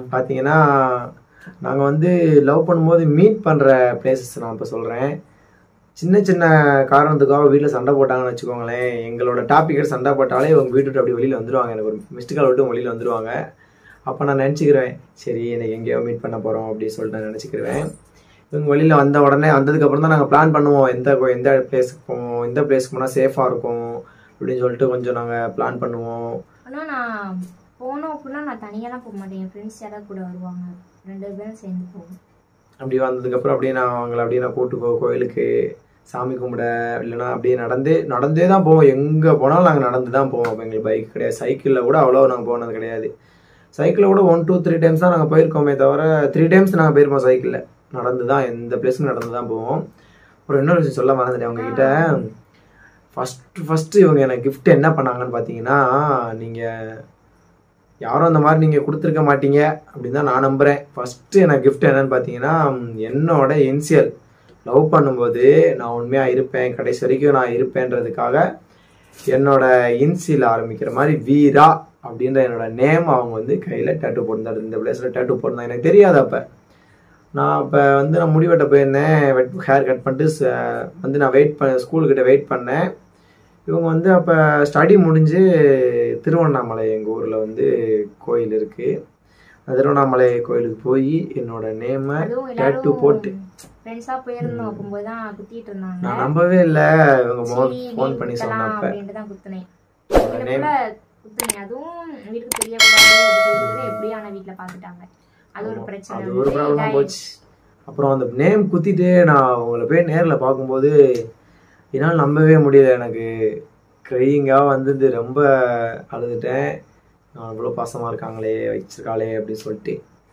பார்த்தீங்கன்னா நாங்கள் வந்து லவ் பண்ணும்போது மீட் பண்ணுற பிளேசஸ் நான் இப்போ சொல்கிறேன் சின்ன சின்ன காரணத்துக்காக வீட்டில் சண்டை போட்டாங்கன்னு வச்சுக்கோங்களேன் எங்களோட டாபிக் சண்டை போட்டாலே இவங்க வீட்டு விட்டு அப்படி வெளியில் வந்துடுவாங்க எனக்கு ஒரு மிஸ்டு கால் விட்டு வெளியில் வந்துடுவாங்க அப்போ நான் நினச்சிக்கிறேன் சரி எனக்கு எங்கேயோ மீட் பண்ண போகிறோம் அப்படின்னு சொல்லிட்டு நான் நினச்சிக்கிருவேன் இவங்க வெளியில் வந்த உடனே வந்ததுக்கப்புறம் தான் நாங்கள் பிளான் பண்ணுவோம் எந்த கோ- எந்த பிளேஸுக்கு போவோம் எந்த பிளேஸ்க்கு போனால் சேஃபாக இருக்கும் அப்படின்னு சொல்லிட்டு கொஞ்சம் நாங்கள் பிளான் பண்ணுவோம் ஆனா நான் போனோம் அப்படின்னா நான் தனியாலாம் போக மாட்டேன் என் ஃப்ரெண்ட்ஸ் யாராவது கூட வருவாங்க ரெண்டு பேரும் சேர்ந்து போவோம் அப்படி வந்ததுக்கப்புறம் அப்படியே நான் அவங்கள அப்படியே நான் கூட்டு போ கோயிலுக்கு சாமி கும்பிட இல்லைன்னா அப்படியே நடந்தே நடந்தே தான் போவோம் எங்கே போனாலும் நாங்கள் நடந்து தான் போவோம் அப்போ எங்களுக்கு பைக் கிடையாது சைக்கிளில் கூட அவ்வளோ நாங்கள் போனது கிடையாது சைக்கிளில் கூட ஒன் டூ த்ரீ டைம்ஸ் தான் நாங்கள் போயிருக்கோமே தவிர த்ரீ டைம்ஸ் நாங்கள் போயிருப்போம் சைக்கிளில் நடந்து தான் எந்த பிளேஸுக்கும் நடந்து தான் போவோம் அப்புறம் இன்னொரு விஷயம் சொல்ல மறந்துட்டேன் உங்ககிட்ட ஃபஸ்ட்டு ஃபஸ்ட்டு இவங்க எனக்கு gift என்ன பண்ணாங்கன்னு பார்த்தீங்கன்னா நீங்கள் யாரும் அந்த மாதிரி நீங்கள் கொடுத்துருக்க மாட்டீங்க அப்படின்னு தான் நான் நம்புகிறேன் ஃபஸ்ட்டு எனக்கு gift என்னன்னு பார்த்தீங்கன்னா ம், என்னோட இன்சியல் லவ் பண்ணும்போது நான் உண்மையாக இருப்பேன் கடைசி வரைக்கும் நான் இருப்பேன்றதுக்காக என்னோட இன்சியில் ஆரம்பிக்கிற மாதிரி வீரா அப்படின்ற என்னோட நேம் அவங்க வந்து கையில் டேட்டு போட்டிருந்தாரு இந்த பிளேஸில் டேட்டு போட்டிருந்தாங்க எனக்கு தெரியாது அப்போ நான் அப்போ வந்து நான் முடிவெட்ட போயிருந்தேன் வெட் ஹேர் கட் பண்ணிட்டு ச- வந்து நான் வெயிட் பண்ண ஸ்கூலுக்கிட்ட வெயிட் பண்ணேன் இவங்க வந்து அப்போ ஸ்டடி முடிஞ்சு திருவண்ணாமலை எங்கள் ஊரில் வந்து கோயில் இருக்குது திருவண்ணாமலை கோயிலுக்கு போய் என்னோட நேமை அதுவும் டேட்டு போட்டு எல்லாரும் ஃப்ரெண்ட்ஸா போயிருந்தோம் அப்போது தான் குத்திட்டு இருந்தாங்க நான் நம்பவே இல்லை இவங்க சரி, ஃபோன் name பண்ணி குத்தலாம் சொன்னப்ப அப்படின்ட்டு தான் குத்துனேன் என்னோட இதுல நேம் கூட குத்துனேன் அதுவும் வீட்டுக்கு தெரியக்கூடாது அப்படி சொல்லிட்டு எப்படியும் ஆனா வீட்டுல பாத்துட்டாங்க அது ஒரு பிரச்சனை அது ஒரு வந்து ப்ராப்ளம் இதாயிடுச்சு. போச்சு அப்புறம் அந்த நேம் குத்திட்டு நான் உங்களை போய் நேரில் பார்க்கும்போது என்னால் நம்பவே முடியல எனக்கு க்ரையிங்காக வந்தது ரொம்ப அழுதுட்டேன் நான் இவ்வளோ பாசமாக இருக்காங்களே வச்சிருக்காளே அப்படின்னு சொல்லிட்டு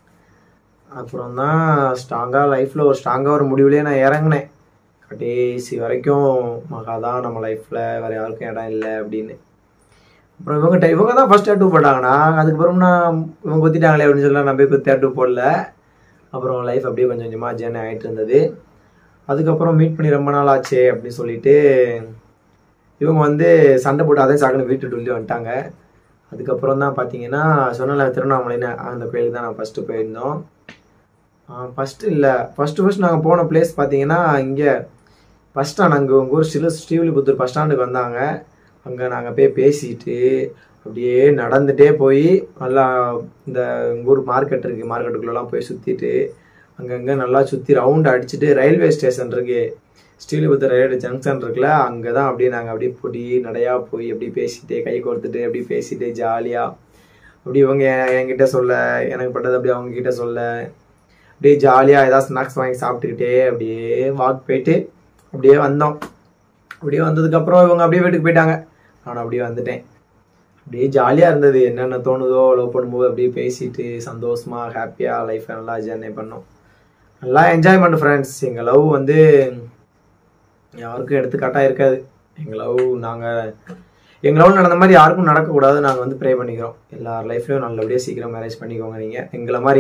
அப்புறம் தான் ஸ்ட்ராங்காக லைஃப்பில் ஒரு ஸ்ட்ராங்காக ஒரு முடிவுலேயே நான் இறங்கினேன் கடைசி வரைக்கும் மகா தான் நம்ம லைஃப்பில் வேறு யாருக்கும் இடம் இல்லை அப்படின்னு அப்புறம் இவங்க ட- இவங்க தான் ஃபர்ஸ்ட் டேட்டு போட்டாங்கண்ணா அதுக்கப்புறம் நான் இவங்க குத்திட்டாங்களே அப்படின்னு சொல்லி நான் போய் குத்தி டேட்டு போடல அப்புறம் லைஃப் அப்படியே கொஞ்சம் கொஞ்சமாக ஜேர்னி ஆகிட்டு இருந்தது அதுக்கப்புறம் மீட் பண்ணி ரொம்ப நாள் ஆச்சு அப்படின்னு சொல்லிட்டு இவங்க வந்து சண்டை போட்டு அதே சாக்குன்னு வீட்டு உள்ளே வந்துட்டாங்க அதுக்கப்புறம் தான் பார்த்தீங்கன்னா சொன்னல திருவண்ணாமலைன்னு அந்த கோயிலுக்கு தான் நான் ஃபஸ்ட்டு போயிருந்தோம் ஃபஸ்ட்டு இல்லை ஃபஸ்ட்டு ஃபஸ்ட் நாங்கள் போன பிளேஸ் பார்த்தீங்கன்னா இங்கே பஸ் ஸ்டாண்ட் அங்கே உங்கள் ஊர் ஸ்ரீ ஸ்ரீவில்லிபுத்தூர் பஸ் ஸ்டாண்டுக்கு வந்தாங்க அங்கே நாங்கள் போய் பேசிட்டு அப்படியே நடந்துட்டே போய் நல்லா இந்த உங்கள் ஊர் மார்க்கெட் இருக்குது மார்க்கெட்டுக்குள்ளெல்லாம் போய் சுற்றிட்டு அங்கங்கே நல்லா சுற்றி ரவுண்ட் அடிச்சுட்டு ரயில்வே ஸ்டேஷன் இருக்கு ஸ்ரீவில்லிபுத்தூர் ரயில்வே ஜங்ஷன் இருக்குல்ல அங்கே தான் அப்படியே நாங்கள் அப்படியே பொடி நடையா போய் அப்படியே பேசிட்டு கை கோர்த்துட்டு அப்படியே பேசிட்டு ஜாலியாக அப்படி இவங்க என்- என்கிட்ட சொல்ல எனக்கு பட்டது அப்படியே அவங்க கிட்ட சொல்ல அப்படியே ஜாலியாக ஏதாவது ஸ்நாக்ஸ் வாங்கி சாப்பிட்டுக்கிட்டே அப்படியே வாக் போயிட்டு அப்படியே வந்தோம் அப்படியே வந்ததுக்கப்புறம் இவங்க அப்படியே வீட்டுக்கு போயிட்டாங்க நான் அப்படியே வந்துட்டேன் அப்படியே ஜாலியாக இருந்தது என்னென்ன தோணுதோ லவ் பண்ணும்போது அப்படியே பேசிட்டு சந்தோஷமா ஹாப்பியாக லைஃப்பை நல்லா ஜேர்னி பண்ணோம் நல்லா என்ஜாய்மெண்ட் ஃப்ரெண்ட்ஸ் எங்கள் லவ் வந்து யாருக்கும் எடுத்துக்காட்டாக இருக்காது எங்கள் லவ் நாங்கள் எங்கள் லவ் நடந்த மாதிரி யாருக்கும் நடக்கக்கூடாது நாங்கள் வந்து ப்ரே பண்ணிக்கிறோம் எல்லார் லைஃப்லையும் நல்லபடியாக சீக்கிரம் மேரேஜ் பண்ணிக்கோங்க நீங்கள் எங்களை மாதிரி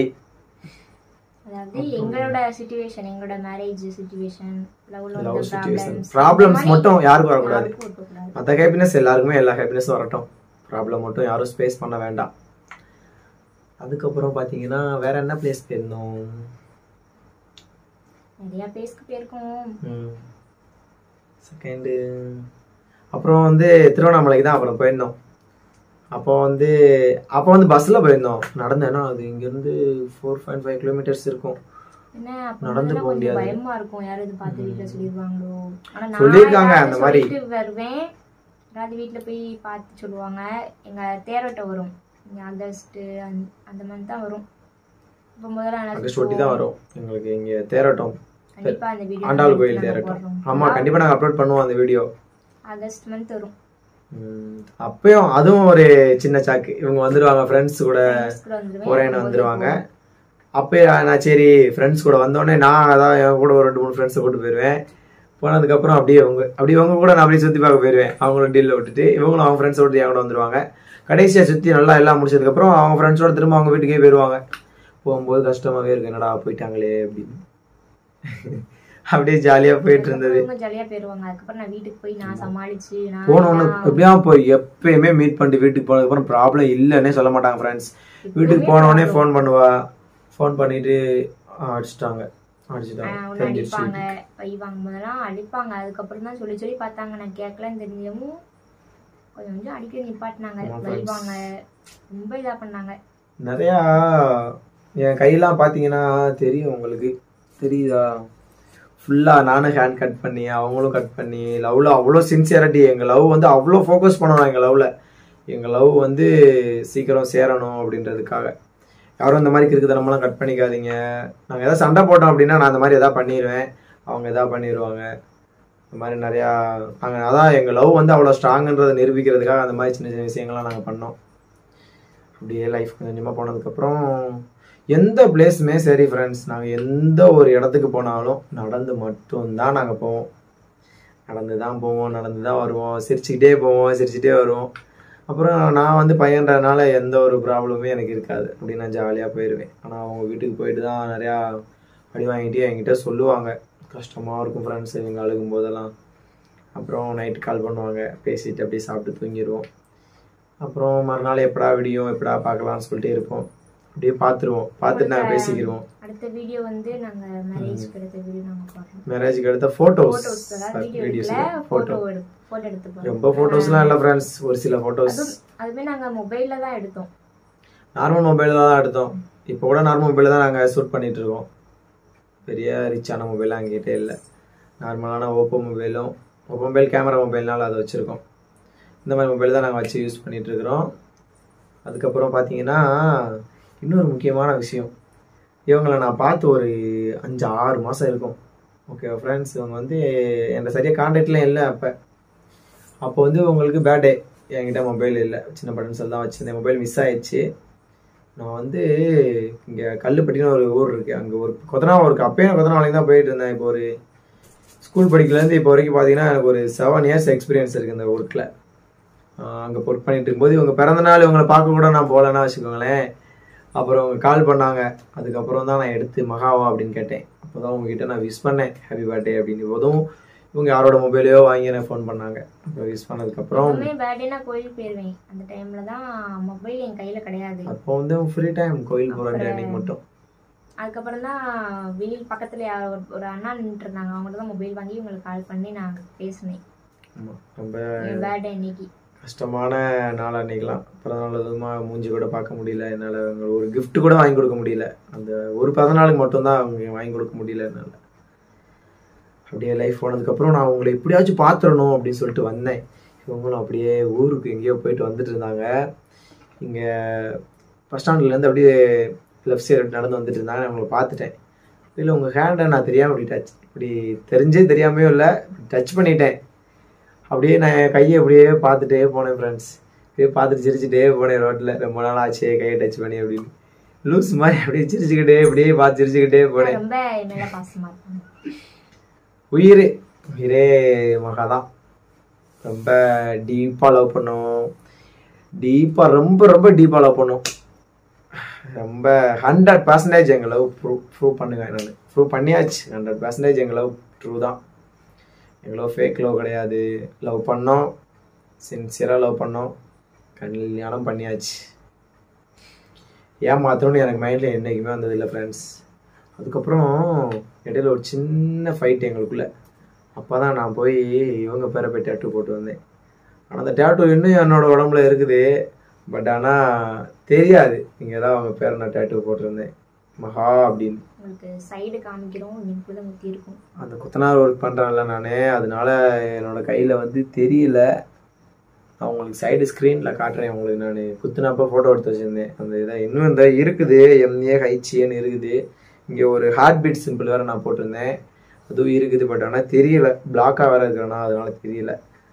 அதாவது எங்களோட சுச்சுவேஷன் எங்களோட மேரேஜ் சுச்சுவேஷன் லவ்ல லவ் வந்து சுச்சுவேஷன் ப்ராப்ளம்ஸ் ப்ராப்ளம்ஸ் மட்டும் யாருக்கும் வரக்கூடாது யாருக்கும் இருக்கக்கூடாது. மற்ற ஹாப்பினஸ் எல்லாருக்குமே எல்லா ஹாப்பினஸும் வரட்டும் ப்ராப்ளம் மட்டும் யாரும் ஸ்பேஸ் பண்ண வேண்டாம் அதுக்கப்புறம் பார்த்தீங்கன்னா வேற என்ன பிளேஸ் போயிருந்தோம் நிறைய பேஸ்க்கு போயிருக்கோம் செகண்டு அப்புறம் வந்து திருவண்ணாமலைக்கு தான் அப்புறம் போயிருந்தோம் அப்போ வந்து அப்போ வந்து பஸ்ஸில் போயிருந்தோம் நடந்தேன்னா அது இங்கேருந்து ஃபோர் பாயிண்ட் ஃபைவ் கிலோமீட்டர்ஸ் இருக்கும் என்ன அப்ப நடந்து முதல்ல போக கொஞ்சம் முடியாது. பயமா இருக்கும் யாரும் இது பார்த்து வீட்டுல சொல்லிடுவாங்களோ ஆனா நான் சொல்லியிருக்காங்க யாராவது அந்த மாதிரி. சொல்லிட்டு வருவேன் யாராவது வீட்டுல போய் பார்த்து சொல்லுவாங்க எங்க தேரோட்டம் வரும் இங்க ஆகஸ்ட் அந்த- அந்த மாதிரி தான் வரும் இப்போ முதல்ல நான் அகஸ்ட் ஒட்டி தான் வரும் எங்களுக்கு இங்கே தேரோட்டம் கண்டிப்பா அந்த வீடியோ ஆண்டாள் கோயில் தேரோட்டம் ஆமாம் கண்டிப்பாக நாங்கள் அப்லோட் பண்ணுவோம் அந்த வீடியோ ஆகஸ்ட் மந்த் வரும் ம், அப்பயும் அதுவும் ஒரு சின்ன சாக்கு இவங்க வந்துடுவாங்க ஃப்ரெண்ட்ஸ் கூட Friends கூட வந்துருவேன் போறேன்னு வந்துடுவாங்க அப்போ நான் சரி ஃப்ரெண்ட்ஸ் கூட வந்தோடனே நான் அதான் என் கூட ஒரு ரெண்டு மூணு ஃப்ரெண்ட்ஸை கூட்டு போயிடுவேன் போனதுக்கப்புறம் அப்படியே அவங்க அப்படியே அவங்க கூட நான் அப்படியே சுற்றி பார்க்க போயிடுவேன் அவங்களும் டீலில் விட்டுட்டு இவங்களும் அவங்க ஃப்ரெண்ட்ஸோட என் கூட வந்துடுவாங்க கடைசியாக சுற்றி நல்லா எல்லாம் முடிச்சதுக்கப்புறம் அவங்க ஃப்ரெண்ட்ஸோட திரும்ப அவங்க வீட்டுக்கே போயிடுவாங்க போகும்போது கஷ்டமாகவே இருக்கு என்னடா போயிட்டாங்களே அப்படின்னு அப்படியே ஜாலியாக போயிட்டு இருந்தது ரொம்ப ஜாலியா போயிருவாங்க அதுக்கப்புறம் நான் வீட்டுக்கு போய் நான் சமாளிச்சு நான் போனோன்னு எல்லாம் எப்படியா போய் எப்பயுமே மீட் பண்ணிட்டு வீட்டுக்கு போனதுக்கப்புறம் ப்ராப்ளம் இல்லைன்னே சொல்ல மாட்டாங்க ஃப்ரெண்ட்ஸ் வீட்டுக்கு போனோடனே ஃபோன் பண்ணுவா ஃபோன் பண்ணிட்டு ஆ, அடிச்சிட்டாங்க அடிச்சிட்டாங்க அவனை தெரிஞ்சிருச்சு அடிப்பாங்க பை வாங்கும் போதெல்லாம் அடிப்பாங்க அதுக்கப்புறம் தான் சொல்லி சொல்லி பார்த்தாங்க நான் கேட்கலன்னு தெரிஞ்சவும் கொஞ்சம் கொஞ்சம் அடிக்க நிப்பாட்டினாங்க ஆமா, பை friends. வாங்க ரொம்ப இதா பண்ணாங்க நிறையா என் கையெல்லாம் பார்த்தீங்கன்னா தெரியும் உங்களுக்கு தெரியுதா ஃபுல்லாக நானும் ஹேண்ட் கட் பண்ணி அவங்களும் கட் பண்ணி லவ்வில் அவ்வளோ சின்சியரிட்டி எங்கள் லவ் வந்து அவ்வளோ ஃபோக்கஸ் பண்ணணும் எங்கள் லவ்வில் எங்கள் லவ் வந்து சீக்கிரம் சேரணும் அப்படின்றதுக்காக யாரும் இந்த மாதிரி கிறுக்குத்தனமெல்லாம் கட் பண்ணிக்காதீங்க நாங்கள் எதாவது சண்டை போட்டோம் அப்படின்னா நான் அந்த மாதிரி எதாவது பண்ணிடுவேன் அவங்க எதாவது பண்ணிடுவாங்க இந்த மாதிரி நிறையா நாங்கள் அதான் எங்கள் லவ் வந்து அவ்வளோ ஸ்ட்ராங்குன்றதை நிரூபிக்கிறதுக்காக அந்த மாதிரி சின்ன சின்ன விஷயங்கள்லாம் நாங்கள் பண்ணோம் அப்படியே லைஃப் கொஞ்சம் கொஞ்சமாக போனதுக்கப்புறம் எந்த பிளேஸுமே சரி ஃப்ரெண்ட்ஸ் நாங்கள் எந்த ஒரு இடத்துக்கு போனாலும் நடந்து மட்டும்தான் நாங்கள் போவோம் நடந்து தான் போவோம் நடந்து தான் வருவோம் சிரிச்சுக்கிட்டே போவோம் சிரிச்சுட்டே வருவோம் அப்புறம் நான் வந்து பையன்றதுனால எந்த ஒரு ப்ராப்ளமே எனக்கு இருக்காது அப்படி நான் ஜாலியாக போயிடுவேன் ஆனால் அவங்க வீட்டுக்கு போயிட்டு தான் நிறையா அடி வாங்கிட்டு என்கிட்ட சொல்லுவாங்க கஷ்டமாக இருக்கும் ஃப்ரெண்ட்ஸ் இவங்க அழுகும் போதெல்லாம் அப்புறம் நைட்டு கால் பண்ணுவாங்க பேசிட்டு அப்படியே சாப்பிட்டு தூங்கிடுவோம் அப்புறம் மறுநாள் எப்படா விடியும் எப்படா பார்க்கலாம்னு சொல்லிட்டு இருப்போம் அப்படியே பார்த்துருவோம் பார்த்துட்டு நாங்கள் பேசிக்கிடுவோம் அடுத்த வீடியோ வந்து நாங்க மேரேஜ்க்கு எடுத்த வீடியோ நாங்க பார்க்கணும் மேரேஜுக்கு எடுத்த ஃபோட்டோஸ் போட்டோஸ் அதாவது வீடியோ வீடியோஸ் எடுக்கல ஃபோட்டோ போட்டோ எடு போட்டோ எடுத்து போறோம் ரொம்ப ஃபோட்டோஸ்லாம் இல்லை ஃப்ரெண்ட்ஸ் ஒரு சில ஃபோட்டோஸ் அதுவுமே நாங்க மொபைல்ல தான் எடுத்தோம் நார்மல் மொபைல் தான் எடுத்தோம் இப்போ கூட நார்மல் மொபைலில் தான் நாங்கள் ஷூட் பண்ணிட்டு இருக்கோம் பெரிய ரிச்சான மொபைலாம் எங்ககிட்ட இல்லை நார்மலான ஓப்போ மொபைலும் ஓப்போ மொபைல் கேமரா மொபைல்னால அதை வச்சுருக்கோம் இந்த மாதிரி மொபைல் தான் நாங்கள் வச்சு யூஸ் பண்ணிட்டு இருக்கிறோம் அதுக்கப்புறம் பார்த்தீங்கன்னா இன்னொரு முக்கியமான விஷயம் இவங்களை நான் பார்த்து ஒரு அஞ்சு ஆறு மாதம் இருக்கும் ஓகே ஃப்ரெண்ட்ஸ் இவங்க வந்து என்கிட்ட சரியாக கான்டாக்ட்லாம் இல்லை அப்போ அப்போ வந்து உங்களுக்கு பேர்டே என்கிட்ட மொபைல் இல்லை சின்ன பட்டன் செல் தான் வச்சுருந்தேன் மொபைல் மிஸ் ஆயிடுச்சு நான் வந்து இங்கே கல்லுப்பட்டின்னு ஒரு ஊர் இருக்கு அங்கே ஒரு கொத்தனாவரம் இருக்கு அப்பயே நான் கொத்தனாவளையும் தான் போயிட்டு இருந்தேன் இப்போ ஒரு ஸ்கூல் படிக்கலேருந்து இப்போ வரைக்கும் பார்த்தீங்கன்னா எனக்கு ஒரு செவன் இயர்ஸ் எக்ஸ்பீரியன்ஸ் இருக்குது இந்த ஒர்க்கில் அங்கே ஒர்க் பண்ணிட்டு இருக்கும்போது இவங்க பிறந்த நாள் இவங்களை பார்க்க கூட நான் போகலன்னா வச்சுக்கோங்களேன் அப்புறம் அவங்க கால் பண்ணாங்க அதுக்கப்புறம் தான் நான் எடுத்து மகாவா அப்படின்னு கேட்டேன் அப்போ தான் உங்ககிட்ட நான் விஷ் பண்ணேன் ஹாப்பி பர்த்டே அப்படின்னு போதும் இவங்க யாரோட மொபைலையோ வாங்கி எனக்கு ஃபோன் பண்ணாங்க அப்புறம் விஷ் பண்ணதுக்கப்புறம் எப்பவுமே பர்த்டே நான் கோயிலுக்கு போயிருவேன் அந்த டைம்ல தான் மொபைல் என் கையில கிடையாது அப்போ வந்து ஃப்ரீ டைம் கோயில் போகிற அன்னைக்கு மட்டும் அதுக்கப்புறம் தான் வெளியில் பக்கத்துல யாரோ ஒரு- ஒரு அண்ணா நின்றுட்டு இருந்தாங்க அவங்கள்ட்ட தான் மொபைல் வாங்கி உங்களுக்கு கால் பண்ணி நான் பேசினேன் ஆமாம் ரொம்ப என் பர்த்டே அன்னைக்கு கஷ்டமான நாள் அன்னைக்கெலாம் பிறந்தநாள் எதுவுமா மூஞ்சி கூட பார்க்க முடியல என்னால் அவங்க ஒரு gift கூட வாங்கி கொடுக்க முடியல அந்த ஒரு பிறந்தநாளுக்கு மட்டும்தான் அவங்க வாங்கி கொடுக்க முடியல என்னால் அப்படியே லைஃப் போனதுக்கப்புறம் நான் உங்களை எப்படியாச்சும் பார்த்துடணும் அப்படின்னு சொல்லிட்டு வந்தேன் இவங்களும் அப்படியே ஊருக்கு எங்கேயோ போயிட்டு வந்துட்டு இருந்தாங்க இங்கே பஸ் ஸ்டாண்ட்லேருந்து அப்படியே லெஃப்ட் சைடு நடந்து வந்துட்டு இருந்தாங்க நான் உங்களை பார்த்துட்டேன் இல்லை உங்கள் ஹேண்டை நான் தெரியாமல் இப்படி டச் இப்படி தெரிஞ்சே தெரியாமையும் இல்லை டச் பண்ணிட்டேன் அப்படியே நான் என் கையை அப்படியே பார்த்துட்டே போனேன் ஃப்ரெண்ட்ஸ் அப்படியே பார்த்துட்டு சிரிச்சுட்டே போனேன் ரோட்டில் ரொம்ப நாள் ஆச்சு கையை டச் பண்ணி அப்படின்னு லூஸ் மாதிரி அப்படியே சிரிச்சுக்கிட்டே அப்படியே பார்த்து சிரிச்சுக்கிட்டே போனேன் ரொம்ப என் மேல பாசமா இருப்பாங்க உயிர் உயிரே மகா தான் ரொம்ப டீப்பாக லவ் பண்ணோம் டீப்பாக ரொம்ப ரொம்ப டீப்பாக லவ் பண்ணோம் ரொம்ப ஹண்ட்ரட் பர்சன்டேஜ் எங்கள் லவ் ப்ரூவ் ப்ரூவ் பண்ணுவேன் நான் ப்ரூவ் பண்ணியாச்சு ஹண்ட்ரட் பர்சன்டேஜ் எங்கள் லவ் ட்ரூ தான் எங்கள் லவ் ஃபேக் லவ் கிடையாது லவ் பண்ணோம் சின்சியராக லவ் பண்ணோம் கல்யாணம் பண்ணியாச்சு ஏமாத்தணும்னு எனக்கு மைண்டில் என்றைக்குமே வந்ததில்லை ஃப்ரெண்ட்ஸ் அதுக்கப்புறம் இடையில ஒரு சின்ன ஃபைட் எங்களுக்குள்ள அப்போ தான் நான் போய் இவங்க பேரை போய் டேட்டு போட்டு வந்தேன் ஆனால் அந்த டேட்டு இன்னும் என்னோட உடம்புல இருக்குது பட் ஆனால் தெரியாது இங்கே தான் அவங்க பேரை நான் டேட்டு போட்டிருந்தேன் மகா அப்படின்னு உங்களுக்கு சைடு காமிக்கிறோம் நெக்குள்ள முத்தி இருக்கும் அந்த கொத்தனார் ஒர்க் பண்ணுறேன்ல நான் அதனால என்னோட கையில் வந்து தெரியல நான் உங்களுக்கு சைடு ஸ்க்ரீனில் காட்டுறேன் உங்களுக்கு நான் குத்துனப்போ ஃபோட்டோ எடுத்து வச்சுருந்தேன் அந்த இதை இன்னும் இந்த இருக்குது எம்ஏ ஹைச்சின்னு இருக்குது இங்கே ஒரு ஹார்ட் பீட் சிம்பிள் வேறு நான் போட்டிருந்தேன் அதுவும் இருக்குது பட் ஆனால் தெரியல பிளாக்காக வேறு இருக்கிறேன்னா அதனால தெரியல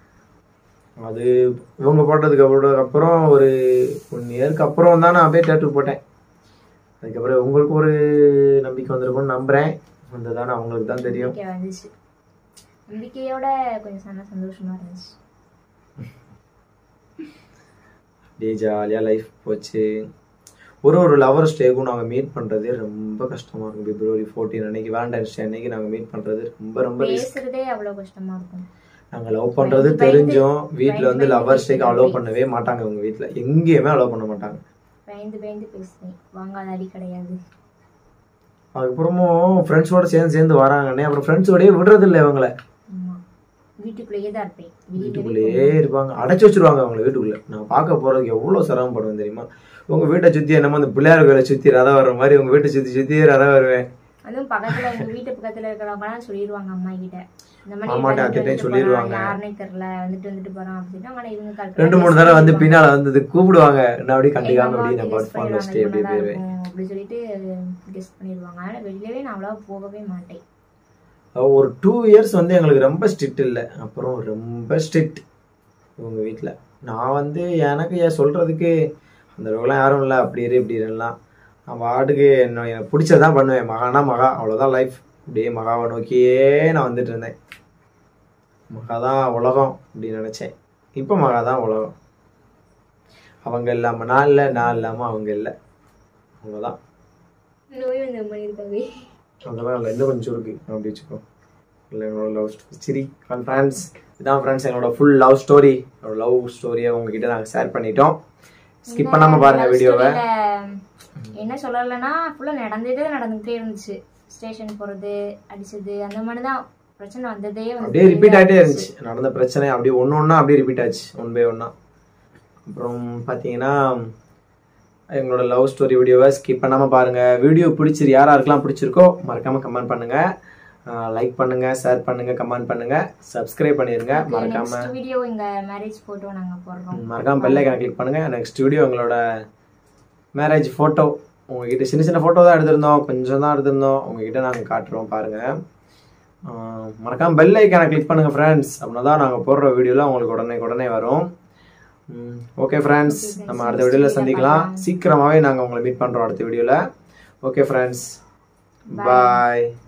அது இவங்க போட்டதுக்கு அப்புறம் அப்புறம் ஒரு ஒன் இயருக்கு அப்புறம் தான் நான் அப்படியே டேட்டு போட்டேன் அதுக்கப்புறம் உங்களுக்கு ஒரு நம்பிக்கை வந்திருக்கும்னு நம்புகிறேன் வந்ததானே அவங்களுக்கு தான் தெரியும் நம்பிக்கை வந்துச்சு நம்பிக்கையோட கொஞ்சம் சன சந்தோஷமா இருந்துச்சு அப்படியே ஜாலியாக லைஃப் போச்சு ஒரு ஒரு லவர்ஸ் டேக்கும் நாங்கள் மீட் பண்ணுறதே ரொம்ப கஷ்டமாக இருக்கும் பிப்ரவரி ஃபோர்டீன் அன்னைக்கு வேலண்டைன்ஸ் டே அன்னைக்கு நாங்கள் மீட் பண்ணுறது ரொம்ப ரொம்ப ரிஸ்க் பேசுறதே அவ்வளவு கஷ்டமா இருக்கும் நாங்கள் லவ் பண்ணுறது பயந்து தெரிஞ்சும் வீட்டில் பயந்து வந்து பயந்து லவர்ஸ் டேக்கு பேசுறது. அலோவ் பண்ணவே மாட்டாங்க உங்க வீட்டில் எங்கேயுமே அலோவ் பண்ண மாட்டாங்க பயந்து பயந்து பேசுவேன் வாங்காத அடி கிடையாது அதுக்கப்புறமும் ஃப்ரெண்ட்ஸோட சேர்ந்து சேர்ந்து வராங்கன்னே அப்புறம் ஃப்ரெண்ட்ஸோடயே விடுறது இல்லை இவங்கள ஆமா வீட்டுக்குள்ளேயே தான் இருப்பேன் வெளியவே வீட்டுக்குள்ளேயே இருப்பாங்க அடைச்சி வச்சிருவாங்க அவங்கள வீட்டுக்குள்ள நான் பார்க்க போறதுக்கு எவ்வளவு சிரமப்படுவேன் தெரியுமா உங்க வீட்டை சுத்தி என்னமோ அந்த பிள்ளையார் கோயிலை சுத்தி ரதம் வர்ற மாதிரி உங்க வீட்டை சுத்தி சுத்தி ரதம் வருவேன் அதுவும் பக்கத்துல எங்க வீட்டு பக்கத்துல இருக்கிறவங்க எல்லாம் சொல்லிடுவாங்க அம்மா கிட்ட இந்த மாதிரி அம்மாட்ட வந்துட்டு அத்தைட்டையும் வந்துட்டு சொல்லிடுவாங்க. போறான், யாருனே தெரியல வந்துட்டு வந்துட்டு போறான் அப்படின்னா ஆனா இவங்க correct ஆ ரெண்டு மூணு guess தடவை வந்து பண்ணிடுவாங்க. பின்னால வந்து கூப்பிடுவாங்க நான் அப்படியே எங்க கண்டிக்காம அம்மா அப்படியே நான் வந்து பாட்டு guess ஃபோன் பண்ணிடுவாங்க, வச்சுட்டு இது அப்படியே நல்லா போயிருவேன் இருக்கும் அப்படி சொல்லிட்டு கெஸ் பண்ணிடுவாங்க ஆனா வெளியவே நான் அவ்வளவா போகவே மாட்டேன் ஒரு டூ இயர்ஸ் வந்து எங்களுக்கு ரொம்ப ஸ்ட்ரிக்ட் இல்லை அப்புறம் ரொம்ப ஸ்ட்ரிக்ட் இவங்க வீட்டில் நான் வந்து எனக்கு ஏன் சொல்கிறதுக்கு அந்த அளவுக்குலாம் யாரும் இல்லை அப்படி இரு இப்படி இருலாம் நான் பாட்டுக்கு என்ன எனக்கு பிடிச்சதான் பண்ணுவேன் மகானா மகா அவ்வளோதான் லைஃப் அப்படியே மகாவை நோக்கியே நான் வந்துட்டு இருந்தேன் மகா தான் உலகம் அப்படின்னு நினச்சேன் இப்போ மகா தான் உலகம் அவங்க இல்லாமல் நான் இல்லை நான் இல்லாமல் அவங்க இல்லை அவ்வளோதான் நோய் வந்து பண்ணியிருக்காவே அதெல்லாம் இல்லை இன்னும் கொஞ்சம் இருக்கு அப்படி வச்சுக்கோ இல்லை என்னோட லவ் ஸ்டோரி சரி ஃப்ரெண்ட்ஸ் இதான் ஃப்ரெண்ட்ஸ் என்னோட ஃபுல் லவ் ஸ்டோரி என்னோட லவ் ஸ்டோரியை உங்ககிட்ட நாங்கள் ஷேர் பண்ணிட்டோம் ஸ்கிப் பண்ணாமல் பாருங்க love வீடியோவை story-ல என்ன சொல்லலைன்னா ஃபுல்லாக நடந்ததே நடந்துகிட்டே இருந்துச்சு ஸ்டேஷன் போகிறது அடிச்சது அந்த மாதிரி தான் பிரச்சனை வந்ததே வந்து அப்படியே ரிப்பீட் ஆகிட்டே இருந்துச்சு நடந்த பிரச்சனை அப்படியே ஒன்று ஒன்றா அப்படியே ரிப்பீட் ஆச்சு ஒன் பை ஒன்றா அப்புறம் பார்த்தீங்கன்னா எங்களோட லவ் ஸ்டோரி வீடியோவை ஸ்கிப் பண்ணாமல் பாருங்கள் வீடியோ பிடிச்சிரு யார் யாருக்கெல்லாம் பிடிச்சிருக்கோ மறக்காமல் கமெண்ட் பண்ணுங்கள் லைக் பண்ணுங்கள் ஷேர் பண்ணுங்கள் கமெண்ட் பண்ணுங்கள் சப்ஸ்கிரைப் பண்ணிடுங்க மறக்காமல் நெக்ஸ்ட் வீடியோ இங்க மேரேஜ் போட்டோ நாங்க போடுறோம் மறக்காம பெல் ஐக்கான கிளிக் பண்ணுங்க நெக்ஸ்ட் வீடியோ எங்களோட மேரேஜ் ஃபோட்டோ உங்ககிட்ட சின்ன சின்ன ஃபோட்டோ தான் எடுத்திருந்தோம் கொஞ்சம் தான் எடுத்திருந்தோம் உங்ககிட்ட நாங்கள் காட்டுறோம் பாருங்க ஆஹ் மறக்காம பெல் ஐக்கான கிளிக் பண்ணுங்க ஃப்ரெண்ட்ஸ் அப்படின்னா தான் நாங்கள் போடுற வீடியோலாம் உங்களுக்கு உடனே உடனே வரும் ஓகே ஃப்ரெண்ட்ஸ் Okay, friends. நம்ம அடுத்த Next வீடியோவில் video சந்திக்கலாம் பார்க்கலாம். சீக்கிரமாகவே நாங்கள் உங்களை மீட் பண்ணுறோம் அடுத்த வீடியோவில் ஓகே ஃப்ரெண்ட்ஸ் Bye. பாய்